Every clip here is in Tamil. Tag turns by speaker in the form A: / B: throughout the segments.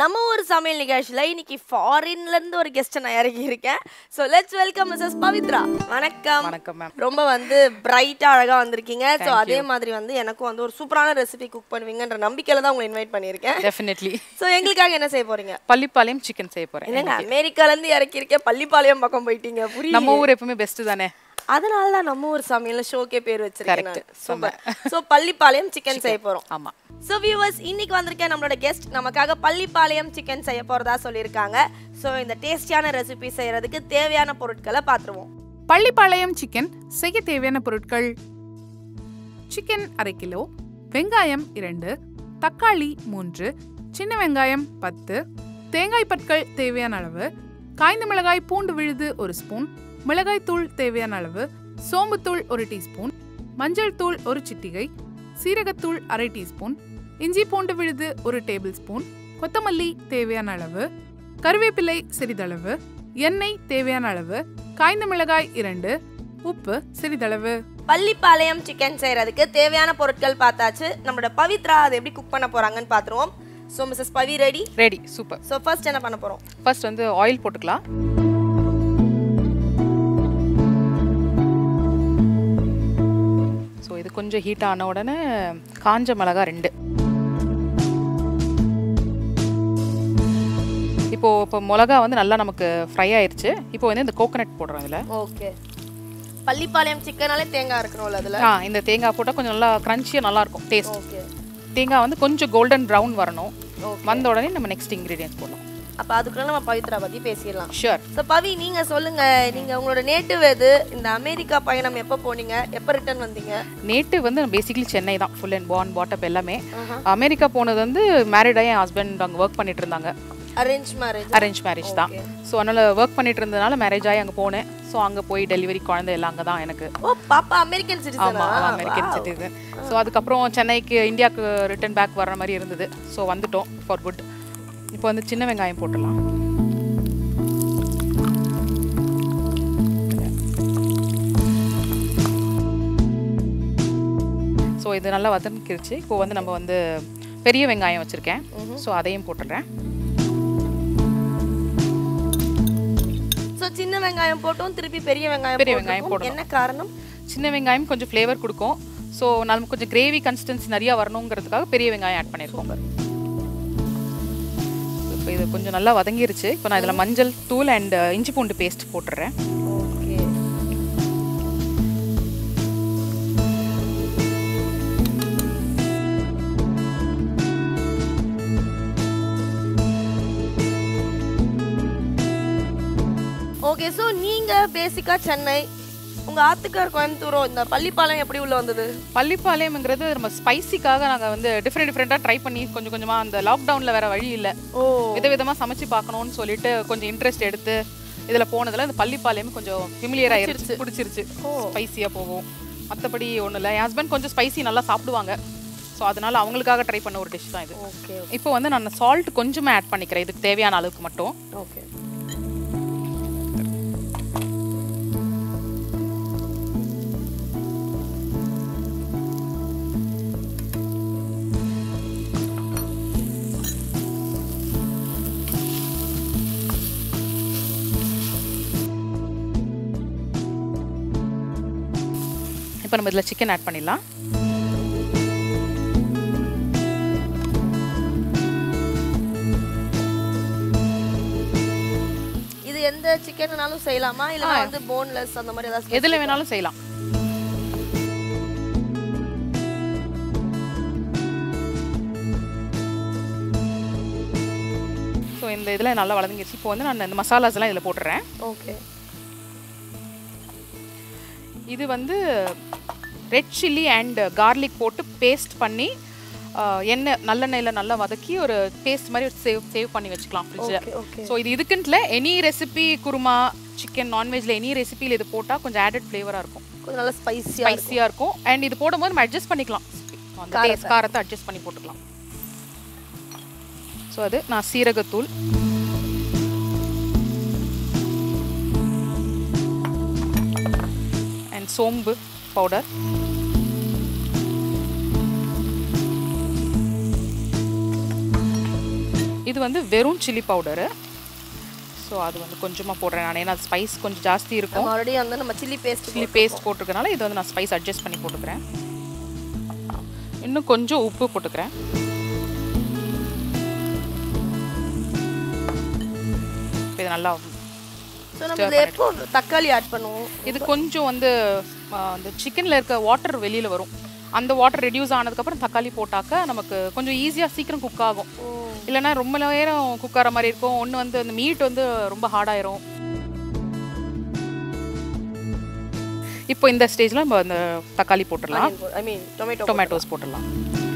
A: நம்ம ஒரு சமையல் நிகழ்ச்சியில் இன்னைக்கு ஃபாரின்ல இருந்து ஒரு கெஸ்ட்டை நான் இறக்கி இருக்கேன் so let's welcome Mrs Pavithra வணக்கம்
B: வணக்கம் மேம்
A: ரொம்ப வந்து பிரைட்டா அழகா வந்திருக்கீங்க ஸோ அதே மாதிரி வந்து எனக்கும் வந்து ஒரு சூப்பரான ரெசிபி குக் பண்ணுவீங்கன்ற நம்பிக்கையில தான் உங்களை இன்வைட் பண்ணியிருக்கேன்
B: டெஃபினெட்லி
A: ஸோ எங்களுக்காக என்ன செய்ய போறீங்க
B: பள்ளிப்பாளையம் சிக்கன் செய்ய போறேன்
A: என்னங்க அமெரிக்கால இருந்து இறக்கியிருக்கேன் பள்ளிப்பாளையம் பக்கம் போயிட்டீங்க புரியுது
B: நம்ம ஊர் எப்பவுமே பெஸ்ட் தானே
A: அதனால தான் நம்ம ஒரு சமையல் ஷோக்கே பேர் வச்சிருக்கேன்
B: Correct.
A: Super so Pallipalayam chicken செய்ய போறோம்
B: ஆமா
A: ஸோ வியூவர்ஸ் இன்னைக்கு வந்திருக்க நம்மளோட கெஸ்ட் நமக்காக பள்ளிப்பாளையம் சிக்கன் செய்ய போறதா சொல்லியிருக்காங்க ஸோ இந்த டேஸ்டியான ரெசிபி செய்யறதுக்கு தேவையான பொருட்களை பார்த்துருவோம்
C: பள்ளிப்பாளையம் சிக்கன் செய்ய தேவையான பொருட்கள் சிக்கன் அரை கிலோ வெங்காயம் இரண்டு தக்காளி மூன்று சின்ன வெங்காயம் பத்து தேங்காய் பற்கள் தேவையான அளவு காய்ந்த மிளகாய் பூண்டு விழுது ஒரு ஸ்பூன் மிளகாய் தூள் தேவையான அளவு சோம்புத்தூள் ஒரு டீஸ்பூன் மஞ்சள் தூள் ஒரு சிட்டிகை சீரகத்தூள் அரை டீஸ்பூன் இஞ்சி பூண்டு விழுது ஒரு டேபிள் ஸ்பூன் கொத்தமல்லி தேவையான அளவு கருவேப்பிலை சிறிதளவு எண்ணெய் தேவையான அளவு காய்ந்த மிளகாய் இரண்டு உப்பு சிறிதளவு
A: பள்ளிப்பாளையம் சிக்கன் செய்யறதுக்கு தேவையான பொருட்கள் பார்த்தாச்சு நம்மளோட பவித்ரா அதை எப்படி குக் பண்ண போறாங்கன்னு பார்த்துருவோம் so Mrs Pavi ready
B: ready super
A: so first என்ன பண்ண போறோம்
B: ஃபர்ஸ்ட் வந்து ஆயில் போட்டுக்கலாம் ஸோ இது கொஞ்சம் ஹீட் ஆன உடனே காஞ்ச மிளகா ரெண்டு இப்போ இப்போ மிளகா வந்து நல்லா நமக்கு ஃப்ரை ஆயிருச்சு இப்போ வந்து இந்த கோகனட் போடுறோம் இதில்
A: ஓகே பள்ளிப்பாளையம் சிக்கனாலே தேங்காய் இருக்கணும்ல அதுல
B: ஆ இந்த தேங்காய் போட்டால் கொஞ்சம் நல்லா க்ரன்ச்சியாக நல்லா இருக்கும் டேஸ்ட்
A: ஓகே
B: தேங்காய் வந்து கொஞ்சம் கோல்டன் ப்ரௌன் வரணும்
A: Okay.
B: வந்த உடனே நம்ம நெக்ஸ்ட் இன்க்ரீடியன்ஸ் போடலாம்
A: அப்ப அதுக்குள்ள நம்ம பவித்ரா பத்தி பேசிடலாம்
B: ஷூர்
A: ஸோ பவி நீங்க சொல்லுங்க நீங்க உங்களோட நேட்டிவ் எது இந்த அமெரிக்கா பயணம் எப்போ போனீங்க எப்போ ரிட்டர்ன் வந்தீங்க
B: நேட்டு வந்து பேசிக்கலி சென்னை தான் ஃபுல் அண்ட் பார்ன் பாட்டப் எல்லாமே அமெரிக்கா போனது வந்து மேரிடாக என் ஹஸ்பண்ட் அங்கே ஒர்க் பண்ணிட்டு இருந்தாங்க
A: அரேஞ்ச் மேரேஜ்
B: அரேஞ்ச் மேரேஜ் தான் ஸோ அதனால் ஒர்க் பண்ணிட்டு இருந்ததுனால மேரேஜ் ஆகி அங்கே போனேன் ஸோ அங்கே போய் டெலிவரி குழந்தை எல்லாம் அங்கே தான் எனக்கு
A: ஓ பாப்பா அமெரிக்கன் சிட்டிசனா
B: ஆமாம் அமெரிக்கன் சிட்டிசன் ஸோ அதுக்கப்புறம் சென்னைக்கு இந்தியாவுக்கு ரிட்டர்ன் பேக் வர மாதிரி இருந்தது ஸோ வந்துட்டோம் ஃபார் குட் இப்போ வந்து சின்ன வெங்காயம் போட்டுடலாம் ஸோ இது நல்லா வதங்கிருச்சு இப்போ வந்து நம்ம வந்து பெரிய வெங்காயம் வச்சுருக்கேன் ஸோ அதையும் போட்டுடுறேன்
A: ஸோ சின்ன வெங்காயம் போட்டும் திருப்பி பெரிய வெங்காயம்
B: பெரிய வெங்காயம்
A: போட்டிருக்கோம். என்ன காரணம்
B: சின்ன வெங்காயம் கொஞ்சம் ஃப்ளேவர் கொடுக்கும் ஸோ நமக்கு கொஞ்சம் கிரேவி கன்சிஸ்டன்சி நிறையா வரணுங்கிறதுக்காக பெரிய வெங்காயம் ஆட் பண்ணியிருக்கோம் இப்போ இது கொஞ்சம் நல்லா வதங்கிருச்சு இப்போ நான் இதில் மஞ்சள் தூள் அண்ட் இஞ்சி பூண்டு பேஸ்ட் போட்டுடுறேன்
A: ஓகே ஓகே ஸோ நீங்க பேசிக்கா சென்னை உங்க ஆத்துக்கார் கோயம்புத்தூரோ இந்த பள்ளிப்பாளையம் எப்படி உள்ள வந்தது
B: பள்ளிப்பாளையம்ங்கிறது நம்ம ஸ்பைசிக்காக நாங்கள் வந்து டிஃப்ரெண்ட் டிஃப்ரெண்ட்டாக ட்ரை பண்ணி கொஞ்சம் கொஞ்சமாக அந்த லாக்டவுனில் வேற வழி இல்லை
A: ஓ
B: விதவிதமாக சமைச்சு பார்க்கணும்னு சொல்லிட்டு கொஞ்சம் இன்ட்ரெஸ்ட் எடுத்து இதில் போனதில் இந்த பள்ளிப்பாளையம் கொஞ்சம் ஃபெமிலியர் ஆயிருச்சு பிடிச்சிருச்சு ஸ்பைசியாக போகும் மற்றபடி ஒன்றும் இல்லை என் ஹஸ்பண்ட் கொஞ்சம் ஸ்பைசி நல்லா சாப்பிடுவாங்க ஸோ அதனால அவங்களுக்காக ட்ரை பண்ண ஒரு டிஷ் தான் இது
A: ஓகே
B: இப்போ வந்து நான் சால்ட் கொஞ்சமாக ஆட் பண்ணிக்கிறேன் இதுக்கு தேவையான அளவுக்கு மட்டும்
A: ஓகே
B: இப்போ நம்ம இதில் சிக்கன் ஆட் பண்ணிடலாம்
A: இது எந்த சிக்கன்னாலும் செய்யலாமா இல்ல வந்து போன்லெஸ் அந்த மாதிரி ஏதாவது
B: எதில் வேணாலும் செய்யலாம் ஸோ இந்த இதில் நல்லா வளர்ந்துருச்சு இப்போ வந்து நான் இந்த மசாலாஸ் எல்லாம் இதில் போட்டுறேன்
A: ஓகே
B: இது வந்து ரெட் சில்லி அண்ட் கார்லிக் போட்டு பேஸ்ட் பண்ணி ஆஹ், எண்ணெய் நல்லெண்ணெயில் நல்லா வதக்கி ஒரு பேஸ்ட் மாதிரி சேவ் சேவ் பண்ணி வச்சுக்கலாம் ஃப்ரிட்ஜில்
A: ஓகே ஓகே
B: ஸோ இது இதுக்குன்ட்டுல எனி ரெசிபி குருமா சிக்கன் நான்வெஜ்ல எனி ரெசிபியில் இது போட்டால் கொஞ்சம் ஆடட் ஃப்ளேவராக இருக்கும்
A: கொஞ்சம் நல்லா ஸ்பைசியா
B: ஸ்பைசியாக இருக்கும் அண்ட் இது போடும்போது நம்ம அட்ஜஸ்ட் பண்ணிக்கலாம் அந்த taste, காரத்தை அட்ஜஸ்ட் பண்ணி போட்டுக்கலாம் ஸோ அது நான் சீரகத்தூள் அண்ட் சோம்பு பவுடர் இது வந்து வெறும் சில்லி பவுடரு ஸோ அது வந்து கொஞ்சமாக போடுறேன் நான் ஏன்னா ஸ்பைஸ் கொஞ்சம் ஜாஸ்தி இருக்கும்
A: நம்ம ஆல்ரெடி வந்து நம்ம சில்லி பேஸ்ட்
B: சில்லி பேஸ்ட் போட்டிருக்கனால இது வந்து நான் ஸ்பைஸ் அட்ஜஸ்ட் பண்ணி போட்டுக்கிறேன் இன்னும் கொஞ்சம் உப்பு போட்டுக்கிறேன் இப்ப இது நல்லா
A: ஸோ நம்ம இதில் எப்போ தக்காளி ஆட் பண்ணுவோம்
B: இது கொஞ்சம் வந்து ஆ, அந்த சிக்கனில் இருக்க வாட்டர் வெளியில் வரும் அந்த வாட்டர் ரெடியூஸ் ஆனதுக்கப்புறம் தக்காளி போட்டாக்க நமக்கு கொஞ்சம் ஈஸியாக சீக்கிரம் குக் ஆகும் இல்லைன்னா ரொம்ப நேரம் குக் ஆகிற மாதிரி இருக்கும் ஒன்று வந்து அந்த மீட் வந்து ரொம்ப ஹார்டாயிரும் இப்போ இந்த ஸ்டேஜில் நம்ம அந்த தக்காளி போட்டுடலாம்
A: ஐ மீன் டொமேட்டோ
B: டொமேட்டோஸ் போட்டுடலாம்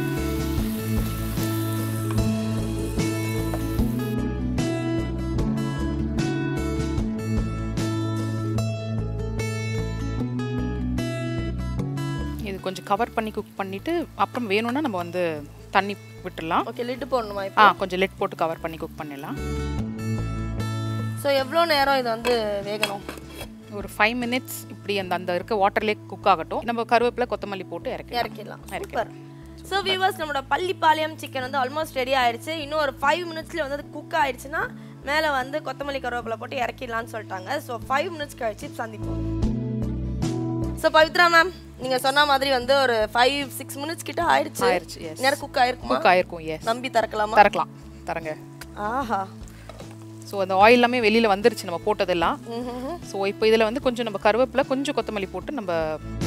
B: இது கொஞ்சம் கவர் பண்ணி குக் பண்ணிட்டு அப்புறம் வேணும்னா நம்ம வந்து தண்ணி விட்டுடலாம்
A: ஓகே லிட்டு போடணுமா
B: ஆ
A: இப்போ
B: கொஞ்சம் லெட் போட்டு கவர் பண்ணி குக் பண்ணிடலாம்
A: ஸோ எவ்வளோ நேரம் இது வந்து வேகணும்
B: ஒரு ஃபைவ் மினிட்ஸ் இப்படி அந்த அந்த இருக்க வாட்டர்லேயே குக் ஆகட்டும் நம்ம கருவேப்பிலை கொத்தமல்லி போட்டு இறக்கி
A: இறக்கிடலாம் சூப்பர் ஸோ வியூவர்ஸ் நம்மளோட பள்ளிப்பாளையம் சிக்கன் வந்து ஆல்மோஸ்ட் ரெடி ஆயிடுச்சு இன்னும் ஒரு ஃபைவ் மினிட்ஸ்ல வந்து குக் ஆயிடுச்சுன்னா மேலே வந்து கொத்தமல்லி கருவேப்பிலை போட்டு இறக்கிடலாம்னு சொல்லிட்டாங்க ஸோ ஃபைவ் மினிட்ஸ் கழிச்சு சந்திப்போம் ஸோ பவித்ரா மேம் நீங்க சொன்ன மாதிரி வந்து ஒரு ஃபைவ் சிக்ஸ் மினிட்ஸ் கிட்ட ஆயிடுச்சு
B: ஆயிடுச்சு எஸ்
A: நேரம் குக் ஆயிருக்குமா
B: குக் ஆயிருக்கும் எஸ்
A: நம்பி திறக்கலாமா
B: திறக்கலாம் தரங்க
A: ஆஹா
B: ஸோ அந்த ஆயில் எல்லாமே வெளியில் வந்துருச்சு நம்ம போட்டதெல்லாம்
A: ம்ஹும்.
B: ஸோ இப்போ இதில் வந்து கொஞ்சம் நம்ம கருவேப்பிலை கொஞ்சம் கொத்தமல்லி போட்டு நம்ம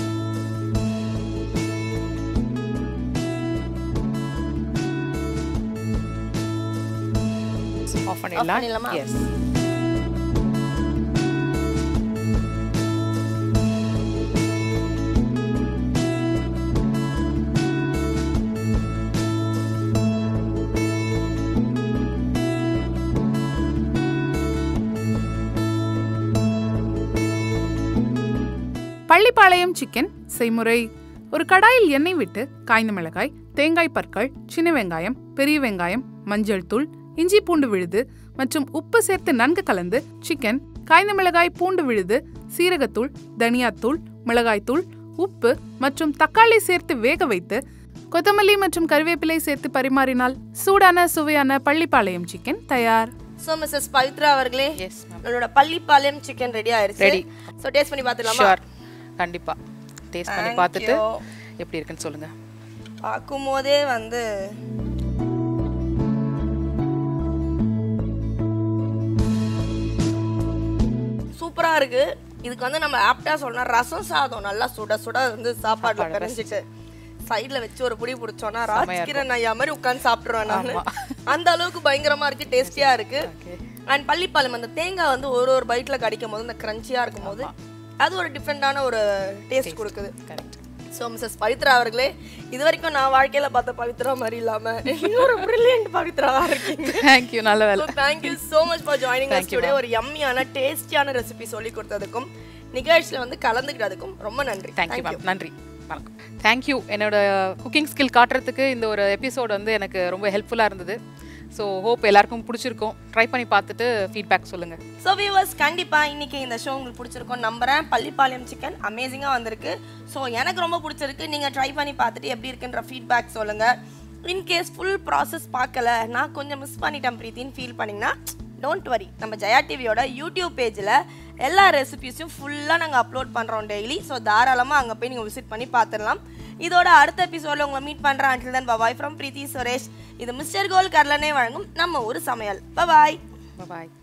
B: ஆஃப் பண்ணிடலாம்
A: பண்ணிடலாமா?
B: எஸ்
C: பள்ளிப்பாளையம் சிக்கன் செய்முறை ஒரு கடாயில் எண்ணெய் விட்டு காய்ந்த மிளகாய் தேங்காய் பற்கள் சின்ன வெங்காயம் பெரிய வெங்காயம் மஞ்சள் தூள் இஞ்சி பூண்டு விழுது மற்றும் உப்பு சேர்த்து நன்கு கலந்து சிக்கன் காய்ந்த மிளகாய் பூண்டு விழுது சீரகத்தூள் தனியாத்தூள் மிளகாய்த்தூள் உப்பு மற்றும் தக்காளி சேர்த்து வேக வைத்து கொத்தமல்லி மற்றும் கருவேப்பிலை சேர்த்து பரிமாறினால் சூடான சுவையான பள்ளிப்பாளையம் சிக்கன் தயார்
A: ஸோ மிஸ்ஸஸ் பவித்ரா அவர்களே
B: எஸ் மேம்
A: நம்மளோட பள்ளிப்பாளையம் சிக்கன் ரெடி ஆயிடுச்சு
B: Ready.
A: ஸோ டேஸ்ட் பண்ணி பார்த்துலாமா
B: ஷுவர் கண்டிப்பாக டேஸ்ட் பண்ணி
A: Thank
B: பார்த்துட்டு
A: you.
B: எப்படி இருக்குன்னு சொல்லுங்கள்
A: பார்க்கும் போதே வந்து சூப்பரா இருக்கு இதுக்கு வந்து நம்ம ஆப்டா சொன்னா ரசம் சாதம் நல்லா சுட சுட வந்து சாப்பாடுல பிணைஞ்சிட்டு சைடுல வச்சு ஒரு புடி பிடிச்சோன்னா ராஜ்கிரண் ஐயா மாதிரி உட்காந்து சாப்பிட்டுருவேன் நான் அந்த அளவுக்கு பயங்கரமா இருக்கு டேஸ்டியா இருக்கு அண்ட் பள்ளிப்பாலம் அந்த தேங்காய் வந்து ஒரு ஒரு பைட்ல கடிக்கும் போது அந்த கிரன்ச்சியா இருக்கும் போது அது ஒரு டிஃப்ரெண்டான ஒரு டேஸ்ட் கொடுக்குது
B: கரெக்ட்
A: ஸோ மிஸ்ஸஸ் பவித்ரா அவர்களே இது வரைக்கும் நான் வாழ்க்கையில பார்த்த பவித்ரா மாதிரி இல்லாம இன்னொரு பிரில்லியன்ட் பவித்ராவா இருக்கீங்க
B: தேங்க்யூ நல்ல வேலை
A: so thank you so much for joining us today ஒரு யம்மியான டேஸ்டியான ரெசிபி சொல்லி கொடுத்ததுக்கும் நிகழ்ச்சியில வந்து கலந்துக்கிட்டதுக்கும் ரொம்ப நன்றி
B: தேங்க்யூ மேம் நன்றி வணக்கம் தேங்க்யூ என்னோட குக்கிங் ஸ்கில் காட்டுறதுக்கு இந்த ஒரு எபிசோட் வந்து எனக்கு ரொம்ப ஹெல்ப்ஃபுல்லாக இருந்தது ஸோ ஹோப் எல்லாருக்கும் பிடிச்சிருக்கும் ட்ரை பண்ணி பார்த்துட்டு ஃபீட்பேக் சொல்லுங்கள்
A: ஸோ வியூவர்ஸ் கண்டிப்பா இன்னைக்கு இந்த ஷோ உங்களுக்கு பிடிச்சிருக்கும் நம்புறேன் பள்ளிப்பாளையம் சிக்கன் அமேசிங்கா வந்திருக்கு ஸோ எனக்கு ரொம்ப பிடிச்சிருக்கு நீங்க ட்ரை பண்ணி பார்த்துட்டு எப்படி இருக்குன்ற ஃபீட்பேக் சொல்லுங்க இன்கேஸ் ஃபுல் ப்ராசஸ் பார்க்கல நான் கொஞ்சம் மிஸ் பண்ணிட்டேன் பிரீத்தின்னு ஃபீல் பண்ணீங்கன்னா டோன்ட் வரி நம்ம ஜெயா டிவியோட யூடியூப் பேஜில் எல்லா ரெசிபிஸும் ஃபுல்லாக நாங்கள் அப்லோட் பண்ணுறோம் டெய்லி ஸோ தாராளமாக அங்கே போய் நீங்கள் விசிட் பண்ணி பார்த்துடலாம் இதோட அடுத்த எபிசோடில் உங்களை மீட் பண்ணுறேன் until then bye bye from Preethi Suresh இது மிஸ்டர் கோல் கர்லனே வழங்கும் நம்ம ஒரு சமையல் பபாய்
B: பாய்